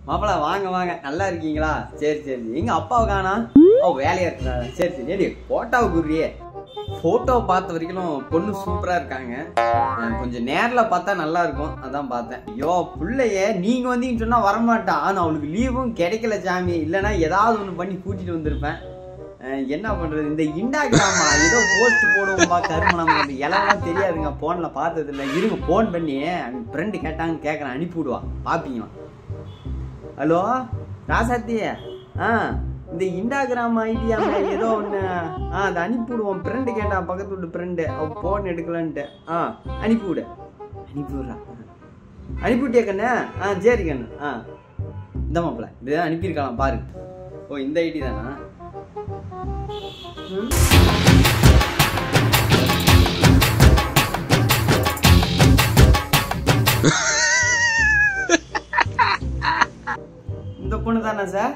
மாப்பிள வாங்க வாங்க நல்லா இருக்கீங்களா சரி சரி எங்க அப்பாவை காணா ஓ வேலையா இருக்கிறாரா சரி சரி ஏடி போட்டோவை குறியே போட்டோவை பார்த்த வரைக்கும் பொண்ணு சூப்பரா இருக்காங்க அஹ் கொஞ்சம் நேர்ல பார்த்தா நல்லா இருக்கும் அதான் பார்த்தேன் ஐயோ புள்ளைய நீங்க வந்தீங்கன்னு சொன்னா வரமாட்டா ஆனா அவளுக்கு லீவும் கிடைக்கல சாமி இல்லைன்னா ஏதாவது ஒண்ணு பண்ணி கூட்டிட்டு வந்திருப்பேன் அஹ் என்ன பண்றது இந்த இண்டாகிராமா ஏதோ போஸ்ட் போடுவோம்பா கருமணம் அந்த இலவெல்லாம் தெரியாதுங்க போன்ல பார்த்தது இல்லை இருங்க போன் பண்ணி ஃப்ரெண்டு கேட்டாங்கன்னு கேட்கறேன் அனுப்பி விடுவா பாப்பீங்களா ஹலோ ராசாத்தி ஆ இந்த இண்டாகிராம் ஐடியா ஏதோ ஒன்று ஆ அதை அனுப்பிவிடுவோம் ஃப்ரெண்டு கேட்டான் பக்கத்து வீட்டு ஃப்ரெண்டு அவ ஃபோன் எடுக்கலன்ட்டு ஆ அனுப்பிவிடு அனுப்பிவிட்றா அனுப்பிவிட்டியா கண்ணு ஆ சரி கண்ணு ஆ இந்த மாப்பிள்ள இதுதான் அனுப்பியிருக்கலாம் பாரு ஓ இந்த ஐடி தானா ம். இந்த பொண்ணு தானே சார்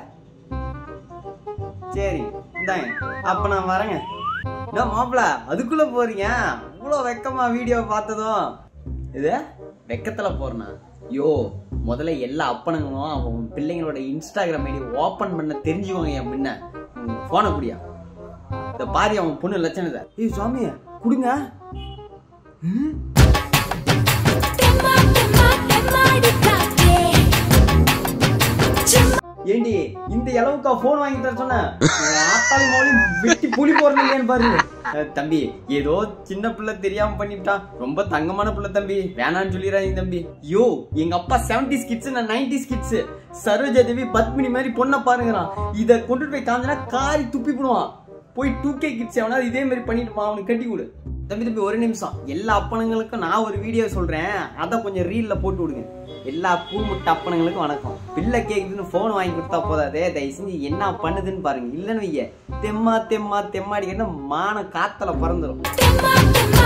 சரி இந்தாங்க அப்ப நான் வரேங்க என்ன மாப்பிள அதுக்குள்ள போறீங்க இவ்வளோ வெக்கமா வீடியோ பார்த்ததும் இது வெக்கத்துல போறேனா யோ முதல்ல எல்லா அப்பனுங்களும் அவன் பிள்ளைங்களோட இன்ஸ்டாகிராம் ஐடி ஓபன் பண்ண தெரிஞ்சுக்கோங்க என் முன்ன போன குடியா இந்த பாரி அவன் பொண்ணு லட்சணத்தை ஏய் சுவாமி கொடுங்க ம்? தெம்மா தெம்மா தெம்மாடி காற்றே சும்மா ஏண்டி இந்த அளவுக்கா போன் வாங்கி தர சொன்னேன் ஆத்தாளி மௌலி வெட்டி புலி போறேன்னு பாரு அஹ் தம்பி ஏதோ சின்ன பிள்ளை தெரியாம பண்ணிவிட்டான் ரொம்ப தங்கமான பிள்ளை தம்பி வேணான்னு சொல்லிடுறாங்க தம்பி யோ எங்க அப்பா செவன்டி கிட்ஸ் நான் நைன்டி கிட்ஸ் சரோஜா தேவி பத்மினி மாதிரி பொண்ணை பாருங்கிறான் இத கொண்டுட்டு போய் காமிச்சனா காரி துப்பி போடுவான் போய் டூ கே கிட்ஸ் எவனாவது இதே மாதிரி பண்ணிட்டு போவான், அவனுக்கு கட்டி கொடு தம்பி தம்பி ஒரு நிமிஷம் எல்லா அப்பனுங்களுக்கும் நான் ஒரு வீடியோ சொல்றேன் அதை கொஞ்சம் ரீல்ல போட்டு விடுங்க எல்லா பூமுட்ட அப்பனுங்களுக்கும் வணக்கம் பிள்ளை கேக்குதுன்னு போன் வாங்கி கொடுத்தா போதாதே தயவு செஞ்சு என்ன பண்ணுதுன்னு பாருங்க இல்லைன்னு வைய தெம்மா தெம்மா தெம்மாடி கேட்டா மான காத்தல பறந்துடும் தெம்மா தெம்மா